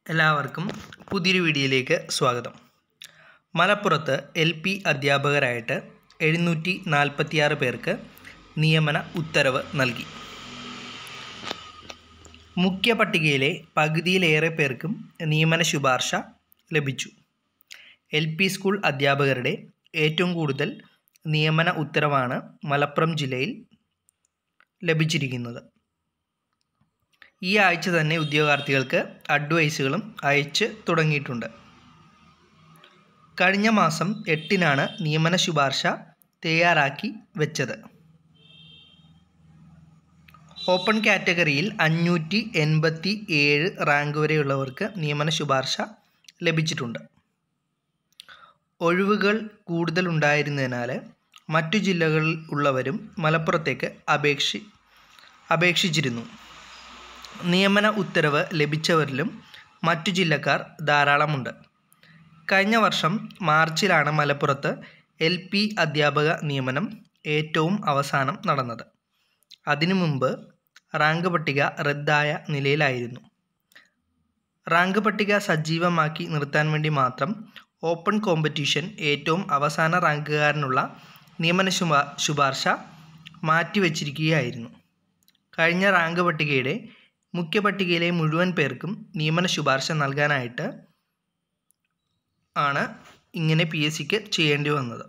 എല്ലാവർക്കും പുതിയൊരു വീഡിയോയിലേക്ക് സ്വാഗതം മലപ്പുറത്ത് എൽ പി അധ്യാപകരായിട്ട് എഴുന്നൂറ്റി നാൽപ്പത്തിയാറ് പേർക്ക് നിയമന ഉത്തരവ് നൽകി മുഖ്യ പട്ടികയിലെ പകുതിയിലേറെ പേർക്കും നിയമന ശുപാർശ ലഭിച്ചു എൽ പി സ്കൂൾ അധ്യാപകരുടെ ഏറ്റവും കൂടുതൽ നിയമന ഉത്തരവാണ് മലപ്പുറം ജില്ലയിൽ ലഭിച്ചിരിക്കുന്നത് ഈ ആഴ്ച തന്നെ ഉദ്യോഗാർത്ഥികൾക്ക് അഡ്വൈസുകളും അയച്ച് തുടങ്ങിയിട്ടുണ്ട് കഴിഞ്ഞ മാസം എട്ടിനാണ് നിയമന ശുപാർശ തയ്യാറാക്കി വെച്ചത് ഓപ്പൺ കാറ്റഗറിയിൽ അഞ്ഞൂറ്റി എൺപത്തി ഏഴ് റാങ്ക് വരെയുള്ളവർക്ക് നിയമന ശുപാർശ ലഭിച്ചിട്ടുണ്ട് ഒഴിവുകൾ കൂടുതലുണ്ടായിരുന്നതിനാൽ മറ്റു ജില്ലകളിൽ ഉള്ളവരും മലപ്പുറത്തേക്ക് അപേക്ഷി അപേക്ഷിച്ചിരുന്നു നിയമന ഉത്തരവ് ലഭിച്ചവരിലും മറ്റു ജില്ലക്കാർ ധാരാളമുണ്ട് കഴിഞ്ഞ വർഷം മാർച്ചിലാണ് മലപ്പുറത്ത് എൽ പി അധ്യാപക നിയമനം ഏറ്റവും അവസാനം നടന്നത് അതിനു മുമ്പ് റാങ്ക് പട്ടിക റദ്ദായ നിലയിലായിരുന്നു റാങ്ക് പട്ടിക സജീവമാക്കി നിർത്താൻ വേണ്ടി മാത്രം ഓപ്പൺ കോമ്പറ്റീഷൻ ഏറ്റവും അവസാന റാങ്കുകാരനുള്ള നിയമന ശുപാ ശുപാർശ മാറ്റിവെച്ചിരിക്കുകയായിരുന്നു കഴിഞ്ഞ റാങ്ക് പട്ടികയുടെ മുഖ്യ പട്ടികയിലെ മുഴുവൻ പേർക്കും നിയമന ശുപാർശ നൽകാനായിട്ട് ആണ് ഇങ്ങനെ പി എസ് സിക്ക് ചെയ്യേണ്ടി വന്നത്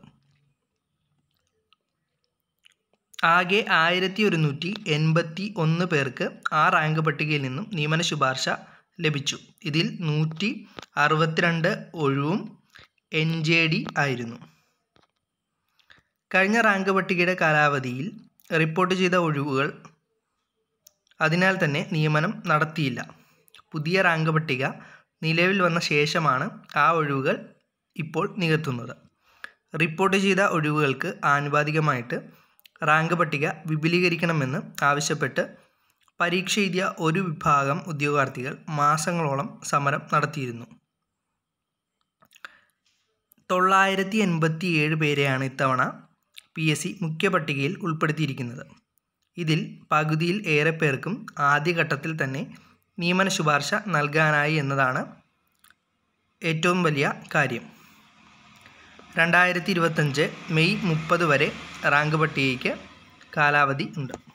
ആകെ ആയിരത്തി ഒരുന്നൂറ്റി എൺപത്തി ഒന്ന് പേർക്ക് ആ റാങ്ക് പട്ടികയിൽ നിന്നും നിയമന ശുപാർശ ലഭിച്ചു ഇതിൽ നൂറ്റി അറുപത്തിരണ്ട് ഒഴിവും എൻ ജെ ഡി ആയിരുന്നു കഴിഞ്ഞ റാങ്ക് പട്ടികയുടെ കാലാവധിയിൽ റിപ്പോർട്ട് ചെയ്ത ഒഴിവുകൾ അതിനാൽ തന്നെ നിയമനം നടത്തിയില്ല പുതിയ റാങ്ക് പട്ടിക നിലവിൽ വന്ന ശേഷമാണ് ആ ഒഴിവുകൾ ഇപ്പോൾ നികത്തുന്നത് റിപ്പോർട്ട് ചെയ്ത ഒഴിവുകൾക്ക് ആനുപാതികമായിട്ട് റാങ്ക് പട്ടിക വിപുലീകരിക്കണമെന്ന് ആവശ്യപ്പെട്ട് പരീക്ഷ എഴുതിയ ഒരു വിഭാഗം ഉദ്യോഗാർത്ഥികൾ മാസങ്ങളോളം സമരം നടത്തിയിരുന്നു തൊള്ളായിരത്തി എൺപത്തി ഏഴ് പേരെയാണ് ഇത്തവണ പി എസ് സി മുഖ്യ പട്ടികയിൽ ഉൾപ്പെടുത്തിയിരിക്കുന്നത് ഇതിൽ പകുതിയിൽ ഏറെ പേർക്കും ആദ്യഘട്ടത്തിൽ തന്നെ നിയമന ശുപാർശ നൽകാനായി എന്നതാണ് ഏറ്റവും വലിയ കാര്യം രണ്ടായിരത്തി ഇരുപത്തഞ്ച് മെയ് മുപ്പത് വരെ റാങ്ക് പട്ടികയ്ക്ക് കാലാവധി ഉണ്ട്